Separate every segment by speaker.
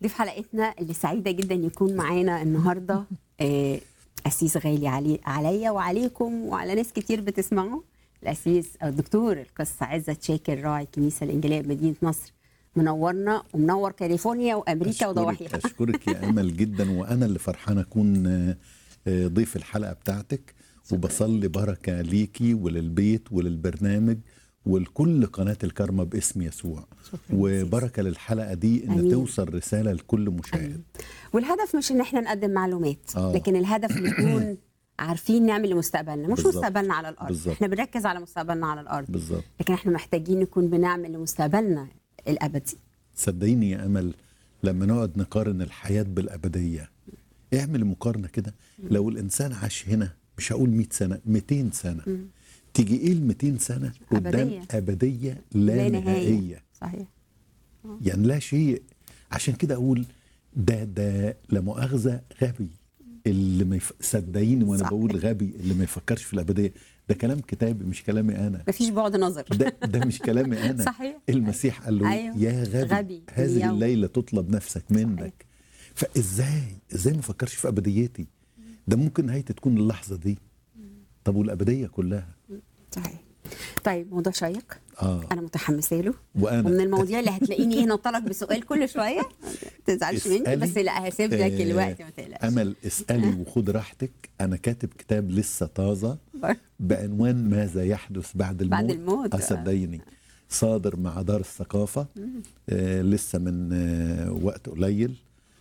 Speaker 1: ضيف حلقتنا اللي سعيده جدا يكون معانا النهارده آه، اسيس غالي علي عليا وعليكم وعلى ناس كتير بتسمعه الاسيس أو الدكتور القس عزت شاكر راعي الكنيسه الانجيليه بمدينه نصر منورنا ومنور كاليفورنيا وامريكا
Speaker 2: أشكرك-
Speaker 1: وضواحيها
Speaker 2: اشكرك يا امل جدا وانا اللي فرحان اكون آه، آه، ضيف الحلقه بتاعتك وبصلي بركه ليكي وللبيت وللبرنامج ولكل قناه الكرمه باسم يسوع
Speaker 1: شكراً
Speaker 2: وبركه للحلقه دي ان
Speaker 1: آمين.
Speaker 2: توصل رساله لكل مشاهد
Speaker 1: والهدف مش ان احنا نقدم معلومات
Speaker 2: آه.
Speaker 1: لكن الهدف نكون عارفين نعمل لمستقبلنا مش
Speaker 2: بالظبط.
Speaker 1: مستقبلنا على الارض
Speaker 2: بالظبط.
Speaker 1: احنا بنركز على مستقبلنا على الارض
Speaker 2: بالظبط
Speaker 1: لكن احنا محتاجين نكون بنعمل لمستقبلنا الابدي
Speaker 2: صدقيني يا امل لما نقعد نقارن الحياه بالابديه اعمل مقارنه كده لو الانسان عاش هنا مش هقول 100 سنه 200 سنه تيجي ايه ال 200 سنه قدام
Speaker 1: أبدية.
Speaker 2: ابديه لا, نهائيه
Speaker 1: صحيح
Speaker 2: يعني لا شيء عشان كده اقول ده ده لا مؤاخذه غبي اللي ما يف... صدقيني وانا
Speaker 1: صح.
Speaker 2: بقول غبي اللي ما يفكرش في الابديه ده كلام كتابي مش كلامي انا
Speaker 1: مفيش بعد نظر
Speaker 2: ده ده مش كلامي انا
Speaker 1: صحيح.
Speaker 2: المسيح قال له
Speaker 1: أيوه.
Speaker 2: يا غبي,
Speaker 1: غبي
Speaker 2: هذه
Speaker 1: اليوم.
Speaker 2: الليله تطلب نفسك منك فازاي ازاي ما افكرش في ابديتي ده ممكن نهايتي تكون اللحظه دي طب والابديه كلها
Speaker 1: صحيح طيب موضوع شيق
Speaker 2: اه
Speaker 1: انا متحمسه له
Speaker 2: وانا
Speaker 1: ومن المواضيع اللي هتلاقيني ايه نطلق بسؤال كل شويه ما تزعلش مني
Speaker 2: اسألي.
Speaker 1: بس لا هسيب لك
Speaker 2: آه،
Speaker 1: الوقت ما تقلقش
Speaker 2: امل اسالي وخد راحتك انا كاتب كتاب لسه طازه
Speaker 1: بر-
Speaker 2: بعنوان ماذا يحدث بعد الموت
Speaker 1: بعد الموت،
Speaker 2: آه،
Speaker 1: آه.
Speaker 2: صدقيني صادر مع دار الثقافه آه لسه من آه وقت قليل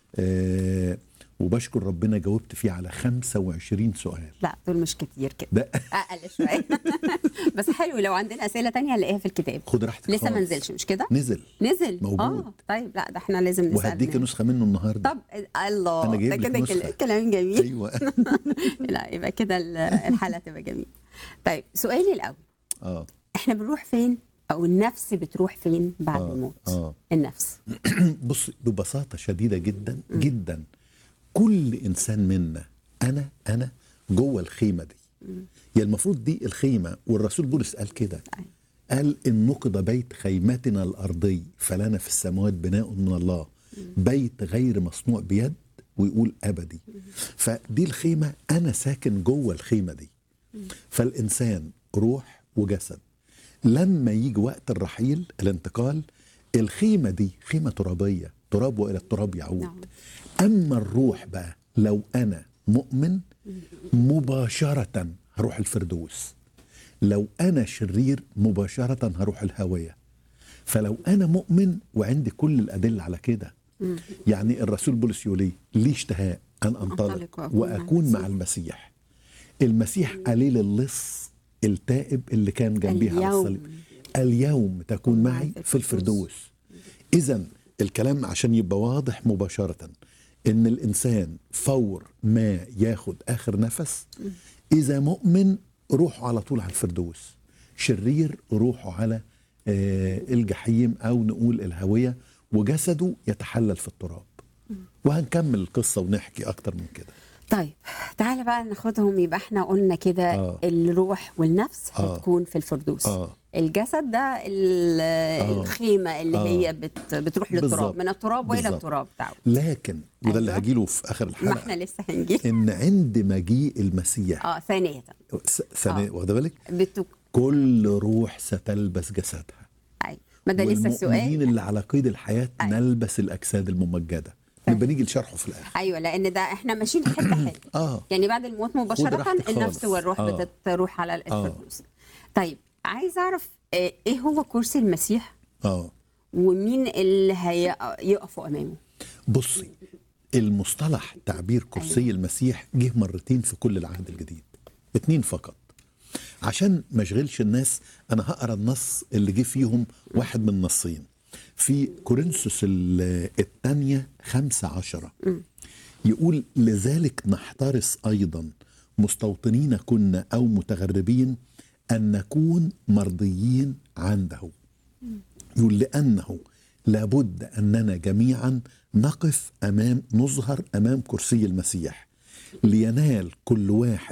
Speaker 2: آه وبشكر ربنا جاوبت فيه على 25 سؤال
Speaker 1: لا دول مش كتير كده
Speaker 2: ده
Speaker 1: اقل شويه بس حلو لو عندنا اسئله تانية هنلاقيها في الكتاب
Speaker 2: خد راحتك
Speaker 1: لسه ما
Speaker 2: خالص.
Speaker 1: نزلش مش كده
Speaker 2: نزل
Speaker 1: نزل
Speaker 2: موجود.
Speaker 1: اه طيب لا ده احنا لازم نسال
Speaker 2: وهديك نسخه منه النهارده
Speaker 1: طب الله
Speaker 2: أنا جايب
Speaker 1: ده
Speaker 2: لك
Speaker 1: كده
Speaker 2: نسخة.
Speaker 1: كل- كلام جميل
Speaker 2: ايوه
Speaker 1: لا يبقى كده ال- الحلقه تبقى جميله طيب سؤالي الاول
Speaker 2: اه
Speaker 1: احنا بنروح فين او النفس بتروح فين بعد
Speaker 2: آه،
Speaker 1: الموت
Speaker 2: آه.
Speaker 1: النفس
Speaker 2: بص ببساطة شديدة جدا جدا كل إنسان منا أنا أنا جوه الخيمة دي هي المفروض دي الخيمة والرسول بولس قال كده
Speaker 1: أيوة.
Speaker 2: قال إن نقض بيت خيمتنا الأرضي فلنا في السماوات بناء من الله بيت غير مصنوع بيد ويقول أبدي فدي الخيمة أنا ساكن جوه الخيمة دي فالإنسان روح وجسد لما يجي وقت الرحيل الانتقال الخيمة دي خيمة ترابية تراب وإلى التراب يعود
Speaker 1: نعم.
Speaker 2: أما الروح بقى لو أنا مؤمن مباشرة هروح الفردوس لو أنا شرير مباشرة هروح الهوية فلو أنا مؤمن وعندي كل الأدلة على كده يعني الرسول بولس يقول ايه لي اشتهاء أن
Speaker 1: أنطلق
Speaker 2: أنطلق
Speaker 1: وأكون مع
Speaker 2: وأكون مع
Speaker 1: المسيح.
Speaker 2: المسيح المسيح قليل اللص التائب اللي كان جنبيه على
Speaker 1: اليوم.
Speaker 2: الصليب اليوم تكون معي في الفردوس اذا الكلام عشان يبقى واضح مباشره ان الانسان فور ما ياخد اخر نفس اذا مؤمن روحه على طول على الفردوس شرير روحه على آه، الجحيم او نقول الهويه وجسده يتحلل في التراب وهنكمل القصه ونحكي اكتر من كده
Speaker 1: طيب تعالى بقى ناخدهم يبقى احنا قلنا كده
Speaker 2: آه.
Speaker 1: الروح والنفس
Speaker 2: آه.
Speaker 1: هتكون في الفردوس
Speaker 2: آه.
Speaker 1: الجسد ده ال- الخيمه اللي
Speaker 2: آه.
Speaker 1: هي بت بتروح للتراب
Speaker 2: بالظبط.
Speaker 1: من التراب والى
Speaker 2: بالظبط.
Speaker 1: التراب تعود
Speaker 2: لكن وده اللي
Speaker 1: أيوة.
Speaker 2: هجيله في اخر
Speaker 1: ما
Speaker 2: الحلقه
Speaker 1: احنا لسه هنجي
Speaker 2: ان عند مجيء المسيح
Speaker 1: اه ثانيه
Speaker 2: س- ثانية
Speaker 1: آه.
Speaker 2: واخده بالك
Speaker 1: بتك...
Speaker 2: كل روح ستلبس جسدها
Speaker 1: أي. ما ده لسه
Speaker 2: والمؤمنين
Speaker 1: السؤال
Speaker 2: اللي على قيد الحياه
Speaker 1: أي.
Speaker 2: نلبس الاجساد الممجده نبقى نيجي لشرحه في الاخر
Speaker 1: ايوه لان ده احنا ماشيين حته حته
Speaker 2: اه
Speaker 1: يعني بعد الموت مباشره
Speaker 2: راحتك
Speaker 1: النفس
Speaker 2: خالص.
Speaker 1: والروح
Speaker 2: آه.
Speaker 1: بتروح على الفردوس طيب عايز اعرف آه، ايه هو كرسي المسيح
Speaker 2: اه
Speaker 1: ومين اللي هيقفوا امامه
Speaker 2: بصي المصطلح تعبير كرسي المسيح جه مرتين في كل العهد الجديد اتنين فقط عشان ما اشغلش الناس انا هقرا النص اللي جه فيهم واحد من النصين في كورنثوس ال- الثانية خمسة عشرة يقول لذلك نحترس أيضا مستوطنين كنا أو متغربين أن نكون مرضيين عنده يقول لأنه لابد أننا جميعا نقف أمام نظهر أمام كرسي المسيح لينال كل واحد